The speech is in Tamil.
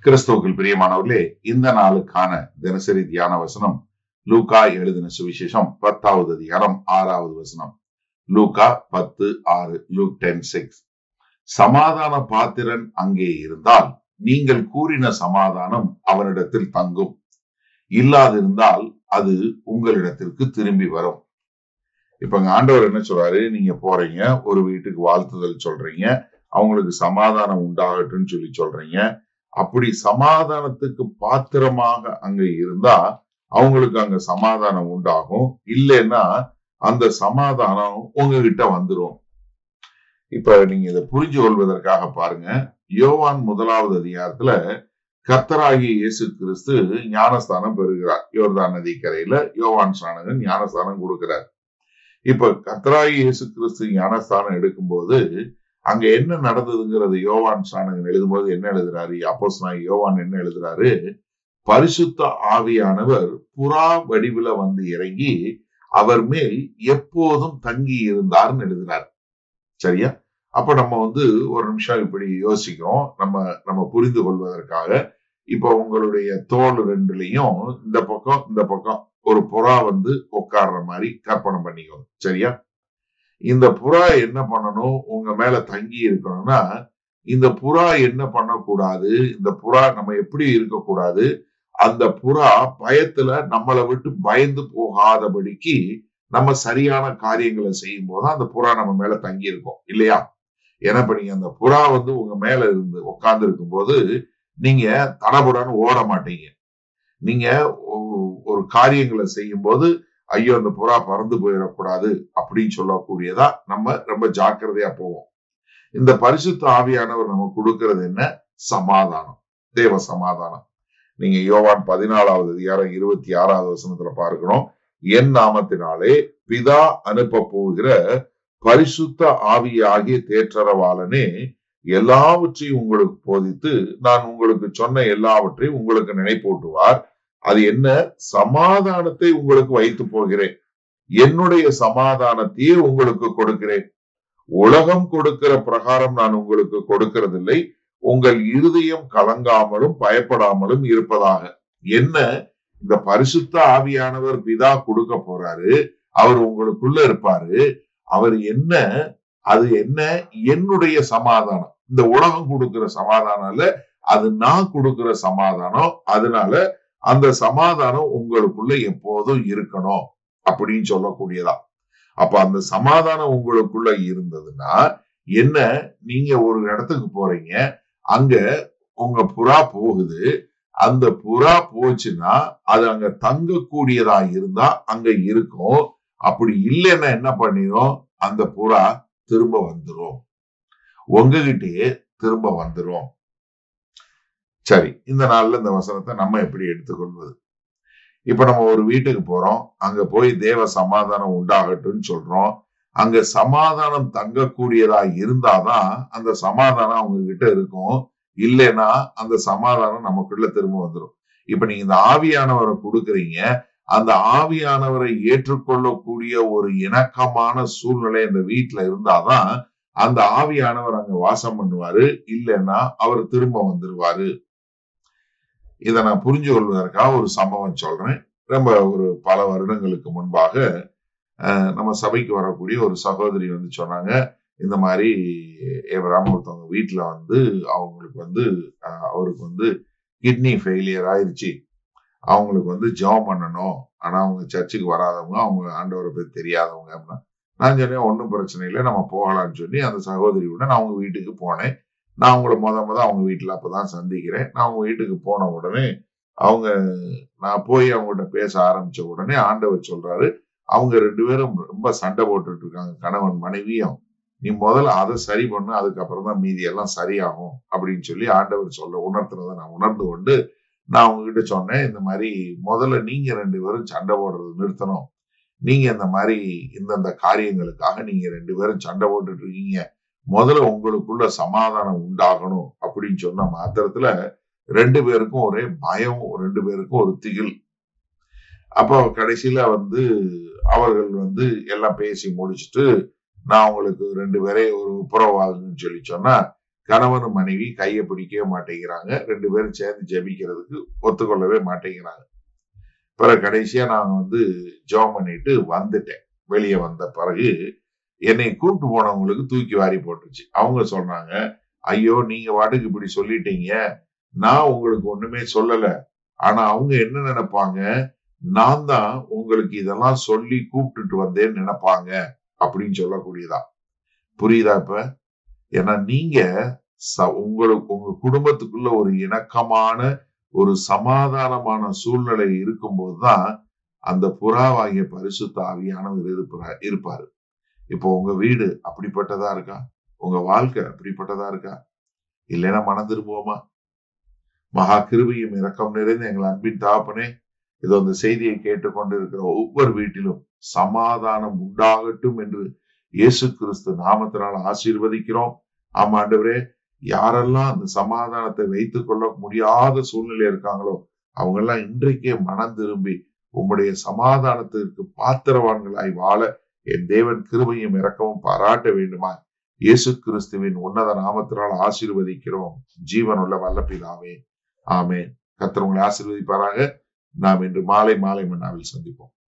கிறிஸ்துவுக்குள் பிரியமானவர்களே இந்த நாளுக்கான தினசரி தியான வசனம் லூகா எழுதின சுவிசேஷம் பத்தாவது அதிகாரம் ஆறாவது வசனம் லூகா பத்து ஆறு லூக் டென் சிக்ஸ் சமாதான பாத்திரன் அங்கே இருந்தால் நீங்கள் கூறின சமாதானம் அவனிடத்தில் தங்கும் இல்லாதிருந்தால் அது உங்களிடத்திற்கு திரும்பி வரும் இப்ப இங்க ஆண்டவர் என்ன சொல்றாரு நீங்க போறீங்க ஒரு வீட்டுக்கு வாழ்த்துதல் சொல்றீங்க அவங்களுக்கு சமாதானம் உண்டாகட்டும்னு சொல்லி சொல்றீங்க அப்படி சமாதானத்துக்கு பாத்திரமாக அங்க இருந்தா அவங்களுக்கு அங்க சமாதானம் உண்டாகும் இல்லைன்னா அந்த சமாதானம் உங்ககிட்ட வந்துரும் இப்ப நீங்க இதை புரிஞ்சு கொள்வதற்காக பாருங்க யோவான் முதலாவது அதிகாரத்துல கர்த்தராகிய இயேசு கிறிஸ்து ஞானஸ்தானம் பெறுகிறார் யோர்தான் நதி கரையில யோவான் ஸ்நானகன் ஞானஸ்தானம் கொடுக்கிறார் இப்ப கர்த்தராகிய இயேசு கிறிஸ்து ஞானஸ்தானம் எடுக்கும்போது அங்க என்ன நடந்ததுங்கிறது யோவான் ஸ்நானகன் எழுதும்போது என்ன எழுதுறாரு அப்போஸ் நான் யோவான் என்ன எழுதுறாரு பரிசுத்த ஆவியானவர் புறா வடிவில வந்து இறங்கி அவர் மேல் எப்போதும் தங்கி இருந்தார்னு எழுதுறார் சரியா அப்ப நம்ம வந்து ஒரு நிமிஷம் இப்படி யோசிக்கிறோம் நம்ம நம்ம புரிந்து கொள்வதற்காக இப்ப உங்களுடைய தோல் ரெண்டுலயும் இந்த பக்கம் இந்த பக்கம் ஒரு புறா வந்து உட்கார்ற மாதிரி கற்பனை பண்ணிக்கோங்க சரியா இந்த புறா என்ன பண்ணணும் உங்க மேல தங்கி இருக்கணும்னா இந்த புறா என்ன பண்ணக்கூடாது இந்த புறா நம்ம எப்படி இருக்கக்கூடாது அந்த புறா பயத்துல நம்மளை விட்டு பயந்து போகாதபடிக்கு நம்ம சரியான காரியங்களை செய்யும் போது அந்த புறா நம்ம மேல தங்கி இருக்கும் இல்லையா ஏன்னா இப்ப நீங்க அந்த புறா வந்து உங்க மேல இருந்து உட்கார்ந்து இருக்கும் போது நீங்க தடபுடான்னு ஓட மாட்டீங்க நீங்க ஒரு காரியங்களை செய்யும் போது ஐயோ அந்த புறா பறந்து போயிடக்கூடாது அப்படின்னு சொல்லக்கூடியதா நம்ம ரொம்ப ஜாக்கிரதையா போவோம் இந்த பரிசுத்த ஆவியானவர் நம்ம கொடுக்கறது என்ன சமாதானம் தேவ சமாதானம் நீங்க யோவான் பதினாலாவது அதிகாரம் இருபத்தி ஆறாவது வசனத்துல பார்க்கணும் என் நாமத்தினாலே பிதா அனுப்ப போகிற பரிசுத்த ஆவியாகிய தேற்றரவாளனே எல்லாவற்றையும் உங்களுக்கு போதித்து நான் உங்களுக்கு சொன்ன எல்லாவற்றையும் உங்களுக்கு நினைப்பூட்டுவார் அது என்ன சமாதானத்தை உங்களுக்கு வைத்து போகிறேன் என்னுடைய சமாதானத்தையே உங்களுக்கு கொடுக்கிறேன் உலகம் கொடுக்கிற பிரகாரம் நான் உங்களுக்கு கொடுக்கிறதில்லை உங்கள் இருதயம் கலங்காமலும் பயப்படாமலும் இருப்பதாக என்ன இந்த பரிசுத்த ஆவியானவர் பிதா கொடுக்க போறாரு அவர் உங்களுக்குள்ள இருப்பாரு அவர் என்ன அது என்ன என்னுடைய சமாதானம் இந்த உலகம் கொடுக்கிற சமாதானம் இல்ல அது நான் கொடுக்கிற சமாதானம் அதனால அந்த சமாதானம் உங்களுக்குள்ள எப்போதும் இருக்கணும் அப்படின்னு சொல்லக்கூடியதா அப்ப அந்த சமாதானம் உங்களுக்குள்ள இருந்ததுன்னா என்ன நீங்க ஒரு இடத்துக்கு போறீங்க அங்க உங்க புறா போகுது அந்த புறா போச்சுன்னா அது அங்க தங்கக்கூடியதா இருந்தா அங்க இருக்கும் அப்படி இல்லைன்னா என்ன பண்ணிரும் அந்த புறா திரும்ப வந்துரும் உங்ககிட்டயே திரும்ப வந்துரும் சரி இந்த நாள்ல இந்த வசனத்தை நம்ம எப்படி எடுத்துக்கொள்வது இப்ப நம்ம ஒரு வீட்டுக்கு போறோம் அங்க போய் தேவ சமாதானம் உண்டாகட்டும்னு சொல்றோம் அங்க சமாதானம் தங்கக்கூடியதா இருந்தாதான் அந்த சமாதானம் அவங்க கிட்ட இருக்கும் இல்லைன்னா அந்த சமாதானம் நமக்குள்ள திரும்ப வந்துடும் இப்ப நீங்க இந்த ஆவியானவரை கொடுக்குறீங்க அந்த ஆவியானவரை ஏற்றுக்கொள்ளக்கூடிய ஒரு இணக்கமான சூழ்நிலை இந்த வீட்டுல இருந்தாதான் அந்த ஆவியானவர் அங்க வாசம் பண்ணுவாரு இல்லைன்னா அவர் திரும்ப வந்துருவாரு இதை நான் புரிஞ்சு கொள்வதற்காக ஒரு சம்பவம் சொல்றேன் ரொம்ப ஒரு பல வருடங்களுக்கு முன்பாக நம்ம சபைக்கு வரக்கூடிய ஒரு சகோதரி வந்து சொன்னாங்க இந்த மாதிரி ஏவராம ஒருத்தவங்க வீட்டுல வந்து அவங்களுக்கு வந்து அவருக்கு வந்து கிட்னி ஃபெயிலியர் ஆயிடுச்சு அவங்களுக்கு வந்து ஜெபம் பண்ணணும் ஆனா அவங்க சர்ச்சுக்கு வராதவங்க அவங்க ஆண்டவரை பத்தி தெரியாதவங்க அப்படின்னா நான் சொன்னேன் ஒன்றும் பிரச்சனை இல்லை நம்ம போகலாம்னு சொல்லி அந்த சகோதரியோட நான் அவங்க வீட்டுக்கு போனேன் நான் அவங்கள முத முத அவங்க வீட்டுல அப்பதான் சந்திக்கிறேன் நான் அவங்க வீட்டுக்கு போன உடனே அவங்க நான் போய் அவங்ககிட்ட பேச ஆரம்பிச்ச உடனே ஆண்டவர் சொல்றாரு அவங்க ரெண்டு பேரும் ரொம்ப சண்டை போட்டுட்டு இருக்காங்க கணவன் மனைவியும் நீ முதல்ல அதை சரி பண்ணு அதுக்கப்புறம் தான் மீதி எல்லாம் சரியாகும் அப்படின்னு சொல்லி ஆண்டவர் சொல்ல உணர்த்துறதை நான் உணர்ந்து கொண்டு நான் உங்ககிட்ட சொன்னேன் இந்த மாதிரி முதல்ல நீங்க ரெண்டு பேரும் சண்டை போடுறது நிறுத்தணும் நீங்க இந்த மாதிரி இந்தந்த காரியங்களுக்காக நீங்க ரெண்டு பேரும் சண்டை போட்டுட்டு இருக்கீங்க முதல்ல உங்களுக்குள்ள சமாதானம் உண்டாகணும் அப்படின்னு சொன்ன மாத்திரத்துல ரெண்டு பேருக்கும் ஒரே பயம் ரெண்டு பேருக்கும் ஒரு திகில் அப்போ கடைசியில வந்து அவர்கள் வந்து எல்லாம் பேசி முடிச்சுட்டு நான் உங்களுக்கு ரெண்டு பேரை ஒரு உப்புரவாகுன்னு சொல்லி சொன்னா கணவனும் மனைவி கையை பிடிக்கவே மாட்டேங்கிறாங்க ரெண்டு பேரும் சேர்ந்து ஜெபிக்கிறதுக்கு ஒத்துக்கொள்ளவே மாட்டேங்கிறாங்க பிறகு கடைசியா நான் வந்து ஜோம் பண்ணிட்டு வந்துட்டேன் வெளியே வந்த பிறகு என்னை கூப்பிட்டு போனவங்களுக்கு தூக்கி வாரி போட்டுருச்சு அவங்க சொல்றாங்க ஐயோ நீங்க வாட்டுக்கு இப்படி சொல்லிட்டீங்க நான் உங்களுக்கு ஒண்ணுமே சொல்லல ஆனா அவங்க என்ன நினைப்பாங்க நான் தான் உங்களுக்கு இதெல்லாம் சொல்லி கூப்பிட்டுட்டு வந்தேன்னு நினைப்பாங்க அப்படின்னு சொல்லக்கூடியதா புரியுதா இப்ப ஏன்னா நீங்க ச- உங்களுக்கு உங்க குடும்பத்துக்குள்ள ஒரு இணக்கமான ஒரு சமாதானமான சூழ்நிலை இருக்கும்போதுதான் அந்த புறாவாகிய பரிசுத்த ஆவியானவர் இருப்பார் இருப்பாரு இப்போ உங்க வீடு அப்படிப்பட்டதா இருக்கா உங்க வாழ்க்கை அப்படிப்பட்டதா இருக்கா இல்லைன்னா மனம் திரும்புவோமா மகா கிருபையும் இரக்கம் நிறைந்த எங்கள் அன்பின் தாப்பனே இதோ அந்த செய்தியை கேட்டுக்கொண்டு இருக்கிற ஒவ்வொரு வீட்டிலும் சமாதானம் உண்டாகட்டும் என்று இயேசு கிறிஸ்து நாமத்தினால் ஆசீர்வதிக்கிறோம் ஆமா ஆண்டவரே யாரெல்லாம் அந்த சமாதானத்தை வைத்துக் கொள்ள முடியாத சூழ்நிலை இருக்காங்களோ அவங்க எல்லாம் இன்றைக்கே மனம் திரும்பி உம்முடைய சமாதானத்திற்கு பாத்திரவான்களாய் வாழ என் தேவன் கிருபையும் இரக்கமும் பாராட்ட வேண்டுமா இயேசு கிறிஸ்துவின் உன்னத நாமத்தினால் ஆசீர்வதிக்கிறோம் ஜீவனுள்ள வல்ல பிதாவே ஆமென் கர்த்தர் உங்களை ஆசீர்வதிப்பாராக நாம் இன்று மாலை மாலை மன்னாவில் சந்திப்போம்